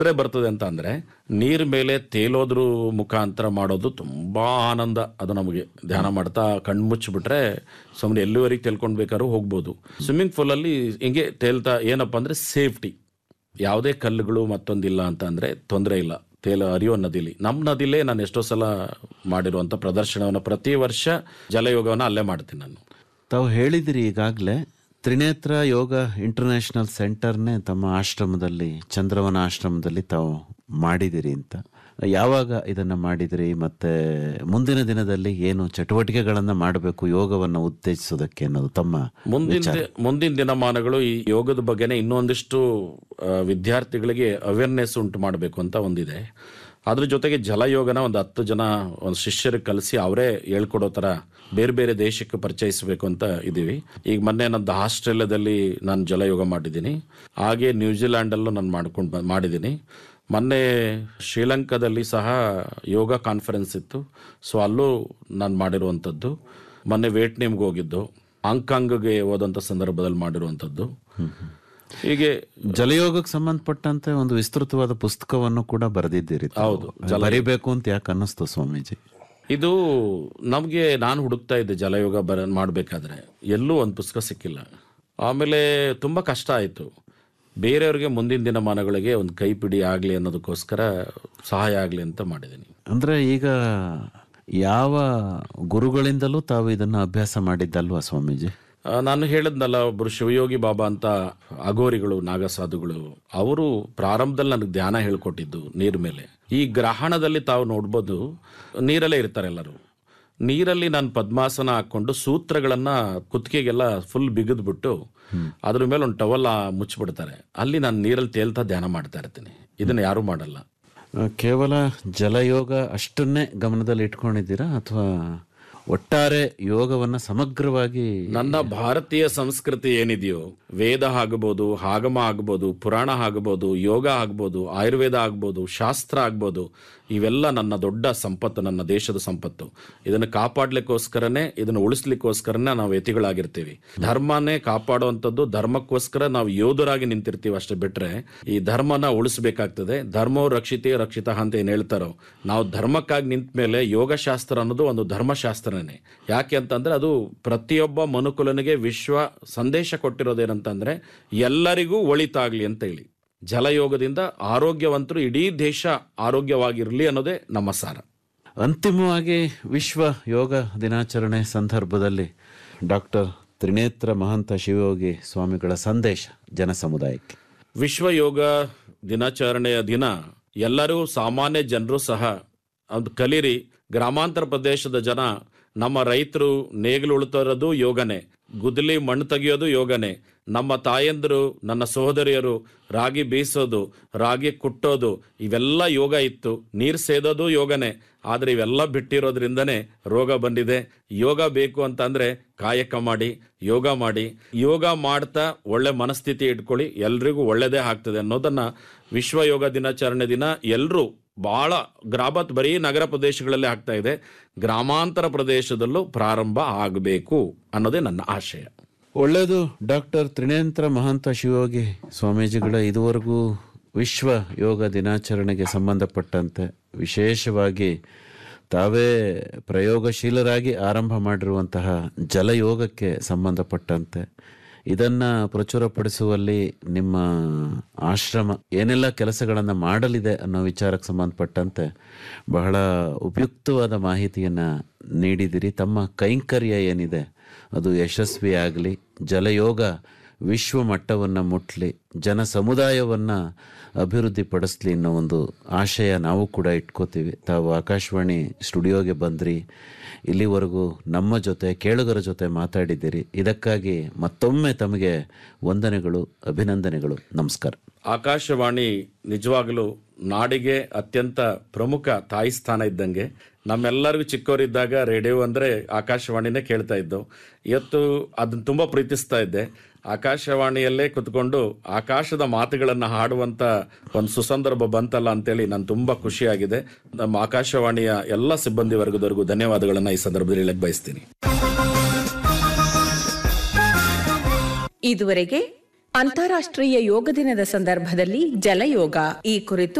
ತೊಂದರೆ ಬರ್ತದೆ ಅಂತ ಅಂದ್ರೆ ನೀರ್ ಮೇಲೆ ತೇಲೋದ್ರ ಮುಖಾಂತರ ಮಾಡೋದು ತುಂಬಾ ಆನಂದ ಅದು ನಮಗೆ ಧ್ಯಾನ ಮಾಡ್ತಾ ಕಣ್ಣು ಮುಚ್ಚಿಬಿಟ್ರೆ ಸುಮ್ಮನೆ ಎಲ್ಲಿವರೆಗೆ ತೇಲ್ಕೊಂಡು ಬೇಕಾದ್ರೂ ಹೋಗ್ಬೋದು ಸ್ವಿಮ್ಮಿಂಗ್ ಪೂಲ್ ಅಲ್ಲಿ ಹಿಂಗೆ ತೇಲ್ತಾ ಏನಪ್ಪಾ ಅಂದ್ರೆ ಸೇಫ್ಟಿ ಯಾವುದೇ ಕಲ್ಲುಗಳು ಮತ್ತೊಂದಿಲ್ಲ ಅಂತ ಅಂದ್ರೆ ತೊಂದರೆ ಇಲ್ಲ ತೇಲ ಹರಿಯೋ ನದಿಲಿ ನಮ್ಮ ನದಿಲೇ ನಾನು ಎಷ್ಟೋ ಸಲ ಮಾಡಿರುವಂಥ ಪ್ರದರ್ಶನವನ್ನು ಪ್ರತಿ ವರ್ಷ ಜಲಯೋಗವನ್ನು ಅಲ್ಲೇ ಮಾಡ್ತೀನಿ ನಾನು ತಾವು ಹೇಳಿದಿರಿ ಈಗಾಗಲೇ ತ್ರಿನೇತ್ರ ಯೋಗ ಇಂಟರ್ನ್ಯಾಷನಲ್ ಸೆಂಟರ್ನೇ ತಮ್ಮ ಆಶ್ರಮದಲ್ಲಿ ಚಂದ್ರವನ ಆಶ್ರಮದಲ್ಲಿ ತಾವು ಮಾಡಿದಿರಿ ಅಂತ ಯಾವಾಗ ಇದನ್ನ ಮಾಡಿದಿರಿ ಮತ್ತೆ ಮುಂದಿನ ದಿನದಲ್ಲಿ ಏನು ಚಟುವಟಿಕೆಗಳನ್ನ ಮಾಡಬೇಕು ಯೋಗವನ್ನು ಉತ್ತೇಜಿಸೋದಕ್ಕೆ ಅನ್ನೋದು ತಮ್ಮ ಮುಂದಿನ ದಿ- ಮುಂದಿನ ದಿನಮಾನಗಳು ಈ ಯೋಗದ ಬಗ್ಗೆನೇ ಇನ್ನೊಂದಿಷ್ಟು ಆ, ವಿದ್ಯಾರ್ಥಿಗಳಿಗೆ ಅವೇರ್ನೆಸ್ ಉಂಟು ಮಾಡಬೇಕು ಅಂತ ಒಂದಿದೆ ಅದ್ರ ಜೊತೆಗೆ ಜಲಯೋಗನ ಒಂದು ಹತ್ತು ಜನ ಒಂದು ಶಿಷ್ಯರಿಗೆ ಕಲಿಸಿ ಅವರೇ ಹೇಳ್ಕೊಡೋ ಥರ ಬೇರೆ ಬೇರೆ ದೇಶಕ್ಕೆ ಪರಿಚಯಿಸಬೇಕು ಅಂತ ಇದ್ದೀವಿ ಈಗ ಮೊನ್ನೆ ನಂದು ಆಸ್ಟ್ರೇಲಿಯಾದಲ್ಲಿ ನಾನು ಜಲಯೋಗ ಮಾಡಿದ್ದೀನಿ ಹಾಗೆ ನ್ಯೂಜಿಲ್ಯಾಂಡಲ್ಲೂ ನಾನು ಮಾಡ್ಕೊಂಡು ಮಾಡಿದ್ದೀನಿ ಮೊನ್ನೆ ಶ್ರೀಲಂಕಾದಲ್ಲಿ ಸಹ ಯೋಗ ಕಾನ್ಫರೆನ್ಸ್ ಇತ್ತು ಸೊ ಅಲ್ಲೂ ನಾನು ಮಾಡಿರುವಂಥದ್ದು ಮೊನ್ನೆ ವಿಯೆಟ್ನಾಂಗೆ ಹೋಗಿದ್ದು ಹಾಂಗ್ಕಾಂಗ್ಗೆ ಹೋದಂಥ ಸಂದರ್ಭದಲ್ಲಿ ಮಾಡಿರುವಂಥದ್ದು ಹೀಗೆ ಜಲಯೋಗಕ್ಕೆ ಸಂಬಂಧಪಟ್ಟಂತೆ ಒಂದು ವಿಸ್ತೃತವಾದ ಪುಸ್ತಕವನ್ನು ಕೂಡ ಬರೆದಿದ್ದೀರಿ ತಾವು. ಬರಿಬೇಕು ಅಂತ ಯಾಕೆ ಅನ್ನಿಸ್ತು ಸ್ವಾಮೀಜಿ ಇದು ನಮಗೆ ನಾನು ಹುಡುಕ್ತಾ ಇದ್ದೆ ಜಲಯೋಗ ಬರ ಮಾಡಬೇಕಾದ್ರೆ ಎಲ್ಲೂ ಒಂದು ಪುಸ್ತಕ ಸಿಕ್ಕಿಲ್ಲ ಆಮೇಲೆ ತುಂಬ ಕಷ್ಟ ಆಯಿತು ಬೇರೆಯವ್ರಿಗೆ ಮುಂದಿನ ದಿನಮಾನಗಳಿಗೆ ಒಂದು ಕೈಪಿಡಿ ಆಗಲಿ ಅನ್ನೋದಕ್ಕೋಸ್ಕರ ಸಹಾಯ ಆಗಲಿ ಅಂತ ಮಾಡಿದ್ದೀನಿ ಅಂದ್ರೆ ಈಗ ಯಾವ ಗುರುಗಳಿಂದಲೂ ತಾವು ಇದನ್ನ ಅಭ್ಯಾಸ ಮಾಡಿದ್ದಲ್ವಾ ಸ್ವಾಮೀಜಿ ಆ, ನಾನು ಹೇಳಿದ್ನಲ್ಲ ಒಬ್ಬರು ಶಿವಯೋಗಿ ಬಾಬಾ ಅಂತ ಅಘೋರಿಗಳು ನಾಗಸಾಧುಗಳು ಅವರು ಪ್ರಾರಂಭದಲ್ಲಿ ನನಗೆ ಧ್ಯಾನ ಹೇಳ್ಕೊಟ್ಟಿದ್ದು ನೀರ್ ಮೇಲೆ ಈ ಗ್ರಹಣದಲ್ಲಿ ತಾವು ನೋಡ್ಬೋದು ನೀರಲ್ಲೇ ಇರ್ತಾರೆ ಎಲ್ಲರೂ ನೀರಲ್ಲಿ ನಾನು ಪದ್ಮಾಸನ ಹಾಕೊಂಡು ಸೂತ್ರಗಳನ್ನ ಕುತ್ತಿಗೆಗೆಲ್ಲ ಫುಲ್ ಬಿಗಿದ್ಬಿಟ್ಟು ಅದ್ರ ಮೇಲೆ ಒಂದು ಟವಲ್ ಮುಚ್ಚಿಬಿಡ್ತಾರೆ ಅಲ್ಲಿ ನಾನು ನೀರಲ್ಲಿ ತೇಲ್ತಾ ಧ್ಯಾನ ಮಾಡ್ತಾ ಇರ್ತೀನಿ ಇದನ್ನ ಯಾರು ಮಾಡಲ್ಲ ಆ, ಕೇವಲ ಜಲಯೋಗ ಅಷ್ಟನ್ನೇ ಗಮನದಲ್ಲಿ ಇಟ್ಕೊಂಡಿದ್ದೀರಾ ಅಥವಾ ಒಟ್ಟಾರೆ ಯೋಗವನ್ನ ಸಮಗ್ರವಾಗಿ ನನ್ನ ಭಾರತೀಯ ಸಂಸ್ಕೃತಿ ಏನಿದೆಯೋ ವೇದ ಆಗ್ಬೋದು ಆಗಮ ಆಗ್ಬೋದು ಪುರಾಣ ಆಗ್ಬೋದು ಯೋಗ ಆಗ್ಬೋದು ಆಯುರ್ವೇದ ಆಗ್ಬೋದು ಶಾಸ್ತ್ರ ಆಗ್ಬೋದು ಇವೆಲ್ಲ ನನ್ನ ದೊಡ್ಡ ಸಂಪತ್ತು ನನ್ನ ದೇಶದ ಸಂಪತ್ತು ಇದನ್ನು ಕಾಪಾಡ್ಲಿಕ್ಕೋಸ್ಕರನೇ ಇದನ್ನು ಉಳಿಸ್ಲಿಕ್ಕೋಸ್ಕರನೇ ನಾವು ಯತಿಗಳಾಗಿರ್ತೀವಿ ಧರ್ಮನೇ ಕಾಪಾಡುವಂಥದ್ದು ಧರ್ಮಕ್ಕೋಸ್ಕರ ನಾವು ಯೋಧರಾಗಿ ನಿಂತಿರ್ತೀವಿ ಅಷ್ಟೇ ಬಿಟ್ರೆ ಈ ಧರ್ಮನ ಉಳಿಸ್ಬೇಕಾಗ್ತದೆ ಧರ್ಮೋ ರಕ್ಷಿತೇ ರಕ್ಷಿತ ಅಂತ ಏನು ಹೇಳ್ತಾರೋ ನಾವು ಧರ್ಮಕ್ಕಾಗಿ ನಿಂತ ಮೇಲೆ ಯೋಗಶಾಸ್ತ್ರ ಅನ್ನೋದು ಒಂದು ಧರ್ಮಶಾಸ್ತ್ರನೇ ಯಾಕೆ ಅಂತಂದ್ರೆ ಅದು ಪ್ರತಿಯೊಬ್ಬ ಮನುಕುಲನಿಗೆ ವಿಶ್ವ ಸಂದೇಶ ಕೊಟ್ಟಿರೋದೇನಂತಂದ್ರೆ ಎಲ್ಲರಿಗೂ ಒಳಿತಾಗ್ಲಿ ಅಂತ ಹೇಳಿ ಜಲಯೋಗದಿಂದ ಆರೋಗ್ಯವಂತರು ಇಡೀ ದೇಶ ಆರೋಗ್ಯವಾಗಿರಲಿ ಅನ್ನೋದೇ ನಮ್ಮ ಸಾರ ಅಂತಿಮವಾಗಿ ವಿಶ್ವ ಯೋಗ ದಿನಾಚರಣೆ ಸಂದರ್ಭದಲ್ಲಿ ಡಾಕ್ಟರ್ ತ್ರಿನೇತ್ರ ಮಹಂತ ಶಿವಯೋಗಿ ಸ್ವಾಮಿಗಳ ಸಂದೇಶ ಜನ ಸಮುದಾಯಕ್ಕೆ ವಿಶ್ವ ಯೋಗ ದಿನಾಚರಣೆಯ ದಿನ ಎಲ್ಲರೂ ಸಾಮಾನ್ಯ ಜನರು ಸಹ ಅದು ಕಲೀರಿ ಗ್ರಾಮಾಂತರ ಪ್ರದೇಶದ ಜನ ನಮ್ಮ ರೈತರು ನೇಗಿಲು ಉಳ್ತಿರೋದು ಯೋಗನೆ ಗುದ್ದಲಿ ಮಣ್ಣು ತೆಗೆಯೋದು ಯೋಗನೆ ನಮ್ಮ ತಾಯಂದಿರು ನನ್ನ ಸಹೋದರಿಯರು ರಾಗಿ ಬೀಸೋದು ರಾಗಿ ಕುಟ್ಟೋದು ಇವೆಲ್ಲ ಯೋಗ ಇತ್ತು ನೀರು ಸೇದೋದು ಯೋಗನೆ ಆದರೆ ಇವೆಲ್ಲ ಬಿಟ್ಟಿರೋದ್ರಿಂದನೇ ರೋಗ ಬಂದಿದೆ ಯೋಗ ಬೇಕು ಅಂತಂದ್ರೆ ಕಾಯಕ ಮಾಡಿ ಯೋಗ ಮಾಡಿ ಯೋಗ ಮಾಡ್ತಾ ಒಳ್ಳೆ ಮನಸ್ಥಿತಿ ಇಟ್ಕೊಳ್ಳಿ ಎಲ್ರಿಗೂ ಒಳ್ಳೆಯದೇ ಆಗ್ತದೆ ಅನ್ನೋದನ್ನ ವಿಶ್ವ ಯೋಗ ದಿನಾಚರಣೆ ದಿನ ಎಲ್ಲರೂ ಬಹಳ ಗ್ರಾಮತ್ ಬರೀ ನಗರ ಪ್ರದೇಶಗಳಲ್ಲಿ ಆಗ್ತಾ ಇದೆ ಗ್ರಾಮಾಂತರ ಪ್ರದೇಶದಲ್ಲೂ ಪ್ರಾರಂಭ ಆಗಬೇಕು ಅನ್ನೋದೇ ನನ್ನ ಆಶಯ ಒಳ್ಳೆಯದು ಡಾಕ್ಟರ್ ತ್ರಿನೇತ್ರ ಮಹಂತ ಶಿವಯೋಗಿ ಸ್ವಾಮೀಜಿಗಳ ಇದುವರೆಗೂ ವಿಶ್ವ ಯೋಗ ದಿನಾಚರಣೆಗೆ ಸಂಬಂಧಪಟ್ಟಂತೆ ವಿಶೇಷವಾಗಿ ತಾವೇ ಪ್ರಯೋಗಶೀಲರಾಗಿ ಆರಂಭ ಮಾಡಿರುವಂತಹ ಜಲಯೋಗಕ್ಕೆ ಸಂಬಂಧಪಟ್ಟಂತೆ ಇದನ್ನು ಪ್ರಚುರಪಡಿಸುವಲ್ಲಿ ನಿಮ್ಮ ಆಶ್ರಮ ಏನೆಲ್ಲ ಕೆಲಸಗಳನ್ನು ಮಾಡಲಿದೆ ಅನ್ನೋ ವಿಚಾರಕ್ಕೆ ಸಂಬಂಧಪಟ್ಟಂತೆ ಬಹಳ ಉಪಯುಕ್ತವಾದ ಮಾಹಿತಿಯನ್ನು ನೀಡಿದಿರಿ ತಮ್ಮ ಕೈಂಕರ್ಯ ಏನಿದೆ ಅದು ಯಶಸ್ವಿಯಾಗಲಿ ಜಲಯೋಗ ವಿಶ್ವ ಮಟ್ಟವನ್ನು ಮುಟ್ಲಿ ಜನ ಸಮುದಾಯವನ್ನು ಅಭಿವೃದ್ಧಿಪಡಿಸ್ಲಿ ಅನ್ನೋ ಒಂದು ಆಶಯ ನಾವು ಕೂಡ ಇಟ್ಕೋತೀವಿ ತಾವು ಆಕಾಶವಾಣಿ ಸ್ಟುಡಿಯೋಗೆ ಬಂದ್ರಿ ಇಲ್ಲಿವರೆಗೂ ನಮ್ಮ ಜೊತೆ ಕೇಳುಗರ ಜೊತೆ ಮಾತಾಡಿದ್ದೀರಿ ಇದಕ್ಕಾಗಿ ಮತ್ತೊಮ್ಮೆ ತಮಗೆ ವಂದನೆಗಳು ಅಭಿನಂದನೆಗಳು ನಮಸ್ಕಾರ ಆಕಾಶವಾಣಿ ನಿಜವಾಗಲೂ ನಾಡಿಗೆ ಅತ್ಯಂತ ಪ್ರಮುಖ ತಾಯಿ ಸ್ಥಾನ ಇದ್ದಂಗೆ ನಮ್ಮೆಲ್ಲರಿಗೂ ಚಿಕ್ಕವರಿದ್ದಾಗ ರೇಡಿಯೋ ಅಂದರೆ ಆಕಾಶವಾಣಿನೇ ಕೇಳ್ತಾ ಇದ್ದು ಇವತ್ತು ಅದನ್ನ ತುಂಬ ಪ್ರೀತಿಸ್ತಾ ಇದ್ದೆ ಆಕಾಶವಾಣಿಯಲ್ಲೇ ಕುತ್ಕೊಂಡು ಆಕಾಶದ ಮಾತುಗಳನ್ನು ಹಾಡುವಂತ ಒಂದು ಸುಸಂದರ್ಭ ಬಂತಲ್ಲ ಅಂತೇಳಿ ನಾನು ತುಂಬ ಖುಷಿಯಾಗಿದೆ ನಮ್ಮ ಆಕಾಶವಾಣಿಯ ಎಲ್ಲ ಸಿಬ್ಬಂದಿ ವರ್ಗದವರೆಗೂ ಧನ್ಯವಾದಗಳನ್ನು ಈ ಸಂದರ್ಭದಲ್ಲಿ ಹೇಳಕ್ ಬಯಸ್ತೀನಿ ಇದುವರೆಗೆ ಅಂತಾರಾಷ್ಟ್ರೀಯ ಯೋಗ ದಿನದ ಸಂದರ್ಭದಲ್ಲಿ ಜಲಯೋಗ ಈ ಕುರಿತು